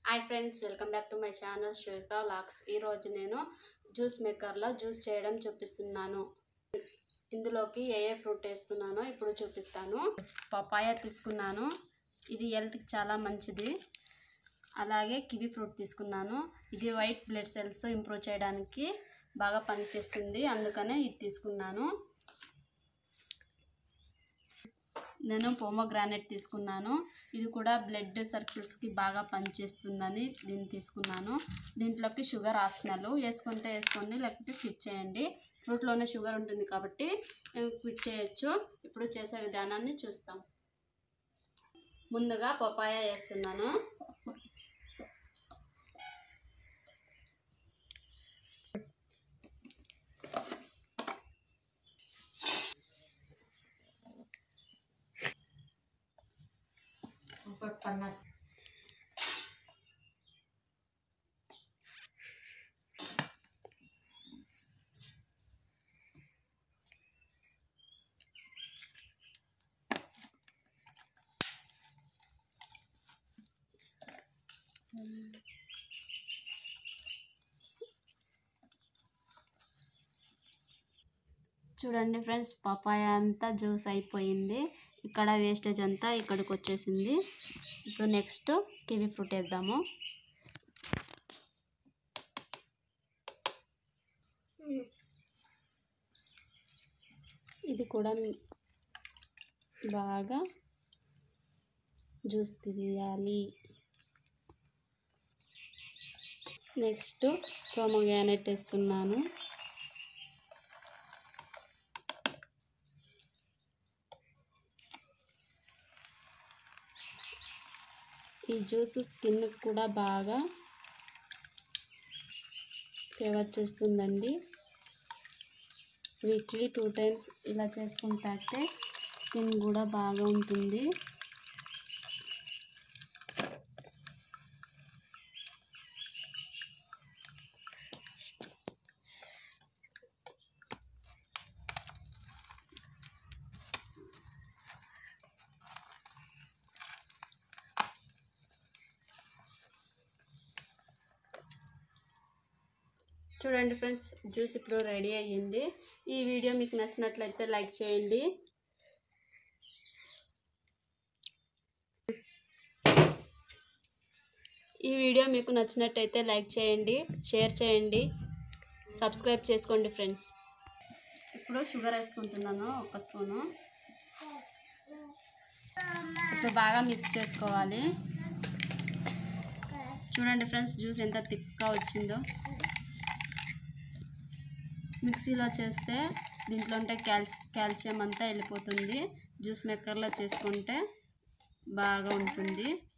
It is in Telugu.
hi friends welcome back to my channel Shweta లాక్స్ ఈరోజు నేను జ్యూస్ మేకర్లో జ్యూస్ చేయడం చూపిస్తున్నాను ఇందులోకి ఏ ఏ ఫ్రూట్ వేస్తున్నానో ఇప్పుడు చూపిస్తాను పపాయ తీసుకున్నాను ఇది హెల్త్కి చాలా మంచిది అలాగే కివి ఫ్రూట్ తీసుకున్నాను ఇది వైట్ బ్లడ్ సెల్స్ ఇంప్రూవ్ చేయడానికి బాగా పనిచేస్తుంది అందుకనే ఇది తీసుకున్నాను నేను పోమోగ్రానైట్ తీసుకున్నాను ఇది కూడా బ్లడ్ సర్కిల్స్కి బాగా పనిచేస్తుందని దీన్ని తీసుకున్నాను దీంట్లోకి షుగర్ ఆప్షనల్ వేసుకుంటే వేసుకోండి లేకపోతే క్విట్ చేయండి ఫ్రూట్లోనే షుగర్ ఉంటుంది కాబట్టి క్విట్ చేయొచ్చు ఇప్పుడు చేసే విధానాన్ని చూస్తాం ముందుగా పపాయ వేస్తున్నాను చూడండి ఫ్రెండ్స్ పపాయ అంతా జ్యూస్ అయిపోయింది ఇక్కడ వేస్టేజ్ అంతా ఇక్కడికి వచ్చేసింది ఇప్పుడు నెక్స్ట్ కివి ఫ్రూట్ వేద్దాము ఇది కూడా బాగా జ్యూస్ తీయాలి నెక్స్ట్ ప్రోమోగ్రానైట్ వేస్తున్నాను ఈ జ్యూస్ స్కిన్ కూడా బాగా ఫేవర్ చేస్తుందండి వీక్లీ టూ టైమ్స్ ఇలా చేసుకుంటే స్కిన్ కూడా బాగా ఉంటుంది చూడండి ఫ్రెండ్స్ జ్యూస్ ఇప్పుడు రెడీ అయ్యింది ఈ వీడియో మీకు నచ్చినట్లయితే లైక్ చేయండి ఈ వీడియో మీకు నచ్చినట్టయితే లైక్ చేయండి షేర్ చేయండి సబ్స్క్రైబ్ చేసుకోండి ఫ్రెండ్స్ ఇప్పుడు షుగర్ వేసుకుంటున్నాను ఒక స్పూను ఇప్పుడు బాగా మిక్స్ చేసుకోవాలి చూడండి ఫ్రెండ్స్ జ్యూస్ ఎంత థిక్గా వచ్చిందో మిక్సీలో చేస్తే దీంట్లో ఉంటే క్యాల్సి కాల్షియం అంతా వెళ్ళిపోతుంది జ్యూస్ మేకర్లో చేసుకుంటే బాగా ఉంటుంది